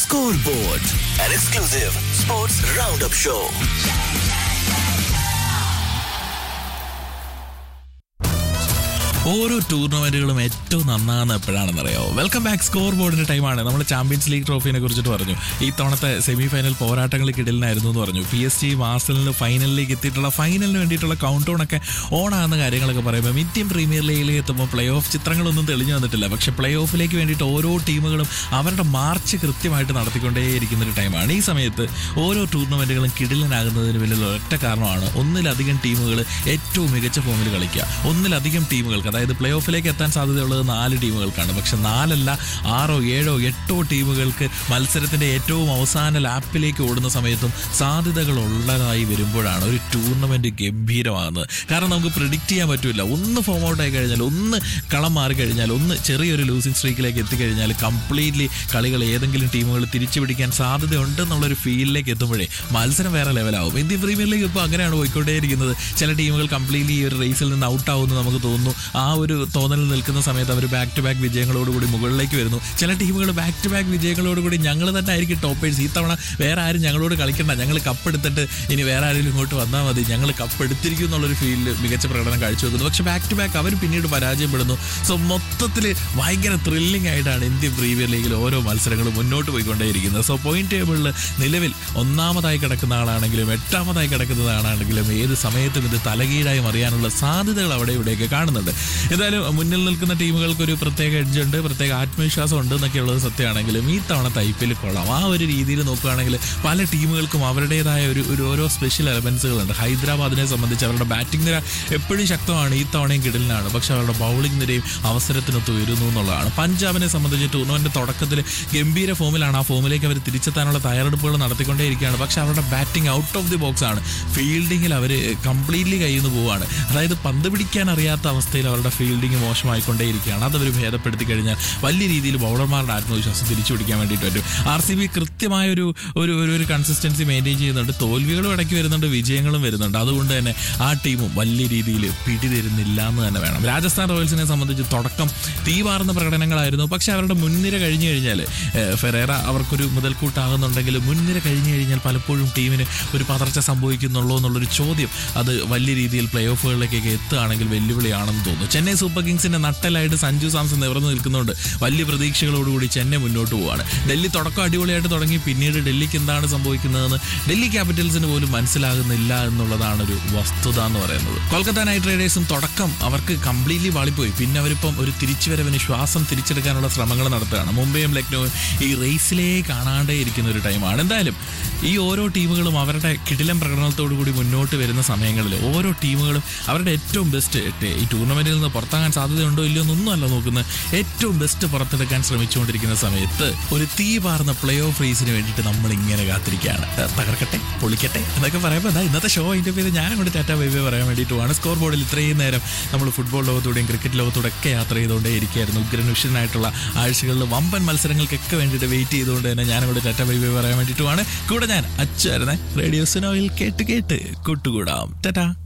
Scoreboard, an exclusive sports roundup show. ഓരോ ടൂർണമെന്റുകളും ഏറ്റവും നന്നാകുന്ന എപ്പോഴാണെന്ന് അറിയാമോ വെൽക്കം ബാക്ക് സ്കോർ ബോർഡിന്റെ ടൈമാണ് നമ്മൾ ചാമ്പ്യൻസ് ലീഗ് ട്രോഫിനെ കുറിച്ചിട്ട് പറഞ്ഞു ഈ തവണത്തെ സെമി ഫൈനൽ പോരാട്ടങ്ങൾ കിടലിനായിരുന്നു എന്ന് പറഞ്ഞു പി എസ് ജി മാസ്റ്റലിന് ഫൈനലിലേക്ക് എത്തിയിട്ടുള്ള ഫൈനലിന് വേണ്ടിയിട്ടുള്ള കൗണ്ട് ഡൗൺ ഒക്കെ ഓണാകുന്ന കാര്യങ്ങളൊക്കെ പറയുമ്പോൾ ഇന്ത്യൻ പ്രീമിയർ ലീഗിലേക്ക് എത്തുമ്പോൾ പ്ലേ ഓഫ് ചിത്രങ്ങളൊന്നും തെളിഞ്ഞു വന്നിട്ടില്ല പക്ഷെ പ്ലേ ഓഫിലേക്ക് വേണ്ടിയിട്ട് ഓരോ ടീമുകളും അവരുടെ മാർച്ച് കൃത്യമായിട്ട് നടത്തിക്കൊണ്ടേയിരിക്കുന്ന ഒരു ടൈമാണ് ഈ സമയത്ത് ഓരോ ടൂർണമെന്റുകളും കിടിലനാകുന്നതിന് വലിയ ഒറ്റ കാരണമാണ് ഒന്നിലധികം ടീമുകൾ ഏറ്റവും മികച്ച ഫോമിൽ കളിക്കുക ഒന്നിലധികം ടീമുകൾക്ക് അതായത് പ്ലേ ഓഫിലേക്ക് എത്താൻ സാധ്യതയുള്ളത് നാല് ടീമുകൾക്കാണ് പക്ഷെ നാലല്ല ആറോ ഏഴോ എട്ടോ ടീമുകൾക്ക് മത്സരത്തിന്റെ ഏറ്റവും അവസാന ലാപ്പിലേക്ക് ഓടുന്ന സമയത്തും സാധ്യതകൾ ഉള്ളതായി വരുമ്പോഴാണ് ഒരു ടൂർണമെന്റ് ഗംഭീരമാകുന്നത് കാരണം നമുക്ക് പ്രിഡിക്റ്റ് ചെയ്യാൻ പറ്റില്ല ഒന്ന് ഫോം ഔട്ട് ആയി കഴിഞ്ഞാൽ ഒന്ന് കളം മാറി കഴിഞ്ഞാൽ ഒന്ന് ചെറിയൊരു ലൂസിംഗ് സ്ട്രീക്കിലേക്ക് എത്തിക്കഴിഞ്ഞാൽ കംപ്ലീറ്റ്ലി കളികൾ ഏതെങ്കിലും ടീമുകൾ തിരിച്ചു പിടിക്കാൻ സാധ്യതയുണ്ടെന്നുള്ളൊരു ഫീലിലേക്ക് എത്തുമ്പോഴേ മത്സരം വേറെ ലെവലാവും ഇന്ത്യൻ പ്രീമിയർ ലീഗ് ഇപ്പോൾ അങ്ങനെയാണ് പോയിക്കൊണ്ടേയിരിക്കുന്നത് ചില ടീമുകൾ കംപ്ലീറ്റ്ലി ഈ ഒരു റേസിൽ നിന്ന് ഔട്ട് ആവുമെന്ന് നമുക്ക് തോന്നുന്നു ആ ഒരു തോന്നലിൽ നിൽക്കുന്ന സമയത്ത് അവർ ബാക്ക് ടു ബാക്ക് വിജയങ്ങളോടുകൂടി മുകളിലേക്ക് വരുന്നു ചില ടീമുകൾ ബാക്ക് ടു ബാക്ക് വിജയങ്ങളോടുകൂടി ഞങ്ങൾ തന്നെ ആയിരിക്കും ടോപ്പേഴ്സ് ഈ തവണ വേറെ ആരും ഞങ്ങളോട് കളിക്കണ്ട ഞങ്ങൾ കപ്പെടുത്തിട്ട് ഇനി വേറെ ആരെങ്കിലും ഇങ്ങോട്ട് വന്നാൽ മതി ഞങ്ങൾ കപ്പെടുത്തിരിക്കും എന്നുള്ളൊരു ഫീലിൽ മികച്ച പ്രകടനം കാഴ്ചവെക്കുന്നു പക്ഷെ ബാക്ക് ടു ബാക്ക് അവർ പിന്നീട് പരാജയപ്പെടുന്നു സോ മൊത്തത്തിൽ ഭയങ്കര ത്രില്ലിംഗ് ആയിട്ടാണ് ഇന്ത്യൻ പ്രീമിയർ ലീഗിൽ ഓരോ മത്സരങ്ങളും മുന്നോട്ട് പോയിക്കൊണ്ടേയിരിക്കുന്നത് സോ പോയിന്റ് ടേബിളിൽ നിലവിൽ ഒന്നാമതായി കിടക്കുന്ന ആളാണെങ്കിലും എട്ടാമതായി കിടക്കുന്നതാണെങ്കിലും ഏത് സമയത്തും ഇത് തലകീഴായി മറിയാനുള്ള സാധ്യതകൾ അവിടെ ഇവിടെയൊക്കെ കാണുന്നുണ്ട് എന്തായാലും മുന്നിൽ നിൽക്കുന്ന ടീമുകൾക്ക് ഒരു പ്രത്യേക എഡ്ജ് ഉണ്ട് പ്രത്യേക ആത്മവിശ്വാസം ഉണ്ട് എന്നൊക്കെയുള്ളത് സത്യമാണെങ്കിലും ഈ തവണ ഐ പി എൽ കൊള്ളാം ആ ഒരു രീതിയിൽ നോക്കുകയാണെങ്കിൽ പല ടീമുകൾക്കും അവരുടേതായ ഒരു ഒരു ഓരോ സ്പെഷ്യൽ എലമെന്റ്സുകളുണ്ട് ഹൈദരാബാദിനെ സംബന്ധിച്ച് അവരുടെ ബാറ്റിംഗ് നിര എപ്പോഴും ശക്തമാണ് ഈ തവണയും കിടലിനാണ് പക്ഷെ അവരുടെ ബൗളിംഗ് നിരയും അവസരത്തിനൊത്ത് വരുന്നു എന്നുള്ളതാണ് പഞ്ചാബിനെ സംബന്ധിച്ച് ടൂർണമെന്റ് തുടക്കത്തിൽ ഗംഭീര ഫോമിലാണ് ആ ഫോമിലേക്ക് അവർ തിരിച്ചെത്താനുള്ള തയ്യാറെടുപ്പുകൾ നടത്തിക്കൊണ്ടേയിരിക്കുകയാണ് പക്ഷെ അവരുടെ batting out of the box ആണ് ഫീൽഡിങ്ങിൽ അവർ കംപ്ലീറ്റ്ലി കയ്യിൽ നിന്ന് പോവുകയാണ് അതായത് പന്ത് പിടിക്കാൻ അറിയാത്ത അവസ്ഥയിൽ അവരുടെ ഫീൽഡിംഗ് മോശമായിക്കൊണ്ടേയിരിക്കുകയാണ് അതവർ ഭേദപ്പെടുത്തി കഴിഞ്ഞാൽ വലിയ രീതിയിൽ ബൗളർമാരുടെ ആത്മവിശ്വാസം തിരിച്ചു പിടിക്കാൻ വേണ്ടിയിട്ട് പറ്റും ആർ സി ബി കൃത്യമായ ഒരു ഒരു ഒരു ഒരു കൺസിസ്റ്റൻസി മെയിൻറ്റെയിൻ ചെയ്യുന്നുണ്ട് തോൽവികളും ഇടയ്ക്ക് വരുന്നുണ്ട് വിജയങ്ങളും വരുന്നുണ്ട് അതുകൊണ്ട് തന്നെ ആ ടീമും വലിയ രീതിയിൽ പിടി തരുന്നില്ല എന്ന് തന്നെ വേണം രാജസ്ഥാൻ റോയൽസിനെ സംബന്ധിച്ച് തുടക്കം തീവാർന്ന പ്രകടനങ്ങളായിരുന്നു പക്ഷെ അവരുടെ മുൻനിര കഴിഞ്ഞു കഴിഞ്ഞാൽ ഫെറേറ അവർക്കൊരു മുതൽക്കൂട്ടാകുന്നുണ്ടെങ്കിൽ മുൻനിര കഴിഞ്ഞു കഴിഞ്ഞാൽ പലപ്പോഴും ടീമിന് ഒരു പതർച്ച സംഭവിക്കുന്നുള്ളൂ എന്നുള്ളൊരു ചോദ്യം അത് വലിയ രീതിയിൽ പ്ലേ ഓഫുകളിലേക്കൊക്കെ എത്തുകയാണെങ്കിൽ വെല്ലുവിളിയാണെന്ന് തോന്നുന്നു ചെന്നൈ സൂപ്പർ കിങ്സിന്റെ നട്ടലായിട്ട് സഞ്ജു സാംസൺ നിവർന്നു നിൽക്കുന്നുണ്ട് വലിയ പ്രതീക്ഷകളോടുകൂടി ചെന്നൈ മുന്നോട്ട് പോവാണ് ഡൽഹി തുടക്കം അടിപൊളിയായിട്ട് തുടങ്ങി പിന്നീട് ഡൽഹിക്ക് എന്താണ് സംഭവിക്കുന്നതെന്ന് ഡൽഹി ക്യാപിറ്റൽസിന് പോലും മനസ്സിലാകുന്നില്ല എന്നുള്ളതാണ് ഒരു വസ്തുത എന്ന് പറയുന്നത് കൊൽക്കത്ത നൈറ്റ് റൈഡേഴ്സും തുടക്കം അവർക്ക് കംപ്ലീറ്റ്ലി വാളിപ്പോയി പിന്നെ അവരിപ്പം ഒരു തിരിച്ചുവരവിന് ശ്വാസം തിരിച്ചെടുക്കാനുള്ള ശ്രമങ്ങൾ നടത്തുകയാണ് മുംബൈയും ലക്നൌവും ഈ റേസിലേ കാണാണ്ടേ ഇരിക്കുന്ന ഒരു ടൈമാണ് എന്തായാലും ഈ ഓരോ ടീമുകളും അവരുടെ കിടിലം പ്രകടനത്തോടു കൂടി മുന്നോട്ട് വരുന്ന സമയങ്ങളിൽ ഓരോ ടീമുകളും അവരുടെ ഏറ്റവും ബെസ്റ്റ് ഈ ടൂർണമെന്റിൽ നിന്ന് പുറത്താകാൻ സാധ്യതയുണ്ടോ ഇല്ലയോ എന്നൊന്നും അല്ല നോക്കുന്നത് ഏറ്റവും ബെസ്റ്റ് പുറത്തെടുക്കാൻ ശ്രമിച്ചുകൊണ്ടിരിക്കുന്ന സമയത്ത് ഒരു തീ പാർന്ന പ്ലേ ഓഫ് റേസിന് വേണ്ടിയിട്ട് നമ്മൾ ഇങ്ങനെ കാത്തിരിക്കുകയാണ് ഏ, തകർക്കട്ടെ പൊളിക്കട്ടെ എന്നൊക്കെ പറയുമ്പോൾ അതാ ഇന്നത്തെ ഷോ അതിൻ്റെ പേര് ഞാൻ അങ്ങോട്ട് ടാറ്റ ബൈബൈ പറയാൻ വേണ്ടിയിട്ടുമാണ് സ്കോർ ബോർഡിൽ ഇത്രയും നേരം നമ്മൾ ഫുട്ബോൾ ലോകത്തൂടെയും ക്രിക്കറ്റ് ലോകത്തൂടെ ഒക്കെ യാത്ര ചെയ്തുകൊണ്ടേ ഇരിക്കുകയായിരുന്നു ഉഗ്രനുഷ്യനായിട്ടുള്ള ആഴ്ചകളിൽ വമ്പൻ മത്സരങ്ങൾക്കൊക്കെ വേണ്ടിയിട്ട് വെയിറ്റ് ചെയ്തുകൊണ്ട് തന്നെ ഞാൻ അങ്ങോട്ട് ടാറ്റ ബൈബൈ പറയാൻ വേണ്ടിയിട്ടുമാണ് കൂടെ ഞാൻ അച്ചായിരുന്നേ റേഡിയോ സിനോയിൽ കേട്ട് കേട്ട് കൂട്ടുകൂടാം ടാറ്റാ